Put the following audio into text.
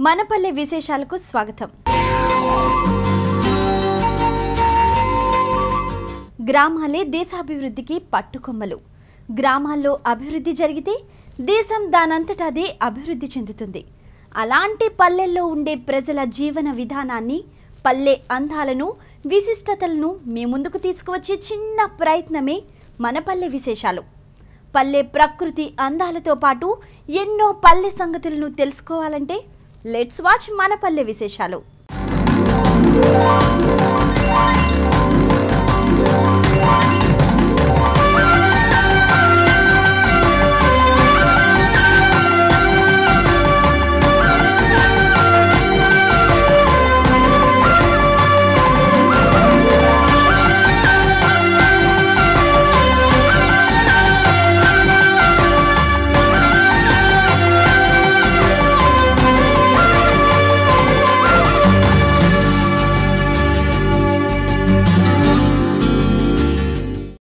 మనపల్లె విశేషాలకు స్వాగతం గ్రామాలే దేశాభివృద్ధికి పట్టుకొమ్మలు గ్రామాల్లో అభివృద్ధి జరిగితే దేశం దానంతట అదే అభివృద్ధి చెందుతుంది అలాంటి పల్లెల్లో ఉండే ప్రజల జీవన విధానాన్ని పల్లె అందాలను విశిష్టతలను మీ ముందుకు తీసుకువచ్చే చిన్న ప్రయత్నమే మన పల్లె విశేషాలు పల్లె ప్రకృతి అందాలతో పాటు ఎన్నో పల్లె సంగతులను తెలుసుకోవాలంటే లెట్స్ వాచ్ మన పల్లె విశేషాలు